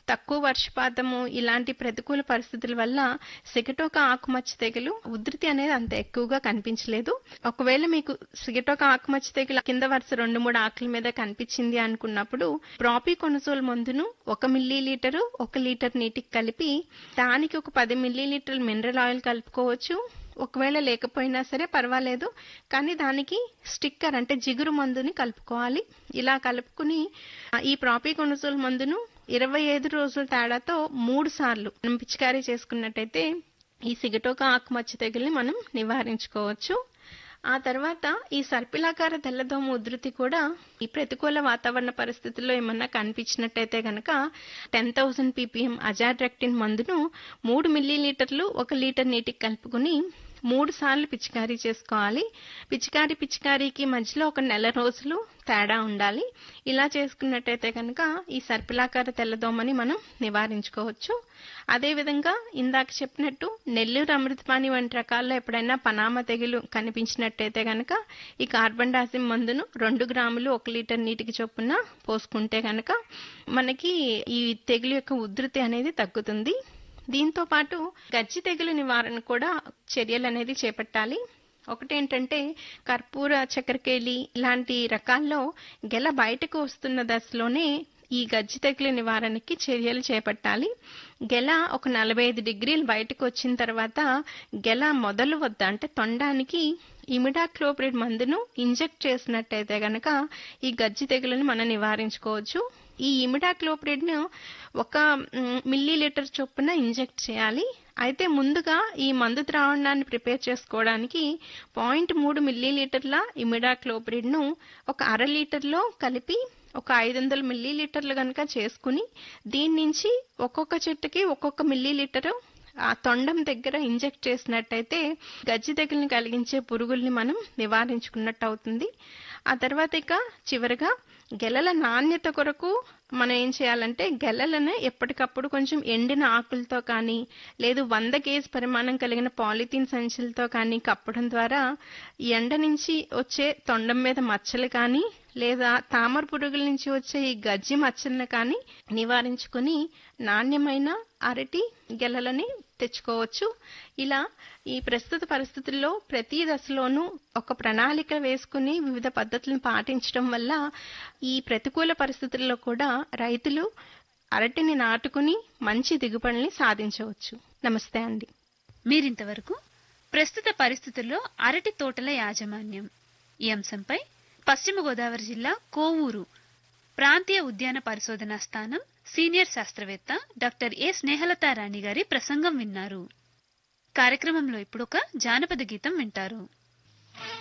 తక్కువ వర్షపాతము ఇలాంటి ప్రతికూల పరిస్థితుల వల్ల సిగటోక ఆకుమచ్చ తెగులు ఉధృతి అనేది అంత ఎక్కువగా కనిపించలేదు ఒకవేళ మీకు సిగటోక ఆకుమచ్చ తెగులు కింద వరుస రెండు మూడు ఆకుల మీద కనిపించింది అనుకున్నప్పుడు ప్రాపికొనజోల్ మందును ఒక మిల్లీ లీటరు ఒక లీటర్ నీటికి కలిపి దానికి ఒక పది మిల్లీ లీటర్ల మినరల్ ఆయిల్ కలుపుకోవచ్చు ఒకవేళ లేకపోయినా సరే పర్వాలేదు కానీ దానికి స్టిక్కర్ అంటే జిగురు మందుని కలుపుకోవాలి ఇలా కలుపుకుని ఆ, ఈ ప్రాపికొనజోల్ మందును ఇరవై ఐదు రోజుల తేడాతో మూడు సార్లు మనం పిచికారీ చేసుకున్నట్టయితే ఈ సిగటోక ఆకుమచ్చ తెగుల్ని మనం నివారించుకోవచ్చు ఆ తర్వాత ఈ సర్పిలాకార తెల్లదోమ ఉధృతి కూడా ఈ ప్రతికూల వాతావరణ పరిస్థితుల్లో ఏమన్నా కనిపించినట్టయితే గనక టెన్ థౌసండ్ పీపీఎం అజాడ్రెక్టిన్ మందును మూడు మిల్లీ లీటర్లు ఒక లీటర్ నీటికి కలుపుకుని మూడు సార్లు పిచికారీ చేసుకోవాలి పిచికారీ పిచికారీకి మధ్యలో ఒక నెల రోజులు తేడా ఉండాలి ఇలా చేసుకున్నట్టయితే కనుక ఈ సర్పిలాకార తెల్లదోమని మనం నివారించుకోవచ్చు అదేవిధంగా ఇందాక చెప్పినట్టు నెల్లూరు అమృతపాణి వంటి రకాల్లో ఎప్పుడైనా పనామ తెగులు కనిపించినట్టయితే కనుక ఈ కార్బన్ డాసిమ్ మందును రెండు గ్రాములు ఒక లీటర్ నీటికి చొప్పున పోసుకుంటే కనుక మనకి ఈ తెగులు యొక్క ఉధృతి అనేది తగ్గుతుంది దీంతో పాటు గజ్జి తెగులు నివారణ కూడా చర్యలు అనేది చేపట్టాలి ఒకటేంటంటే కర్పూర చక్కెరకేళి ఇలాంటి రకాల్లో గెల బయటకు వస్తున్న దశలోనే ఈ గజ్జి తెగులు నివారణకి చర్యలు చేపట్టాలి గెల ఒక నలభై ఐదు డిగ్రీలు బయటకు వచ్చిన తర్వాత గెల మొదలు వద్ద అంటే తొండానికి ఇమిడాక్లోప్రిడ్ మందును ఇంజెక్ట్ చేసినట్టయితే గనక ఈ గజ్జి తెగులను మనం నివారించుకోవచ్చు ఈ ఇమిడాక్లోప్రిడ్ ను ఒక మ్, మిల్లీ లీటర్ చొప్పున ఇంజెక్ట్ చేయాలి అయితే ముందుగా ఈ మందు ద్రావణాన్ని ప్రిపేర్ చేసుకోవడానికి పాయింట్ మూడు మిల్లీ లీటర్ల ఇమిడాక్లోప్రిడ్ ను ఒక అర లీటర్లో కలిపి ఒక ఐదు వందల మిల్లీ లీటర్లు కనుక చేసుకుని దీని నుంచి ఒక్కొక్క చెట్టుకి ఒక్కొక్క మిల్లీ లీటరు ఆ తొండం దగ్గర ఇంజెక్ట్ చేసినట్టయితే గజ్జి తెగుల్ని కలిగించే పురుగుల్ని మనం నివారించుకున్నట్టు అవుతుంది ఆ తర్వాత ఇక చివరగా గెలల నాణ్యత కొరకు మనం ఏం చేయాలంటే గెలలను ఎప్పటికప్పుడు కొంచెం ఎండిన ఆకులతో కానీ లేదు వంద కేజీ పరిమాణం కలిగిన పాలిథీన్ సంచులతో కానీ కప్పడం ద్వారా ఈ ఎండ నుంచి వచ్చే తొండం మీద మచ్చలు కానీ లేదా తామర పురుగుల నుంచి వచ్చే ఈ గజ్జి మచ్చలను కానీ నివారించుకుని నాణ్యమైన అరటి గెలలని తెచ్చుకోవచ్చు ఇలా ఈ ప్రస్తుత పరిస్థితుల్లో ప్రతి దశలోనూ ఒక ప్రణాళిక వేసుకుని వివిధ పద్ధతులను పాటించడం వల్ల ఈ ప్రతికూల పరిస్థితుల్లో కూడా రైతులు అరటిని నాటుకుని మంచి దిగుబడిని సాధించవచ్చు నమస్తే అండి మీరింతవరకు ప్రస్తుత పరిస్థితుల్లో అరటి తోటల యాజమాన్యం ఈ అంశంపై పశ్చిమ గోదావరి జిల్లా కోవూరు ప్రాంతీయ ఉద్యాన పరిశోధనా స్థానం సీనియర్ శాస్త్రవేత్త డాక్టర్ ఏ స్నేహలతారాణి గారి ప్రసంగం విన్నారు కార్యక్రమంలో ఇప్పుడొక జానపద గీతం వింటారు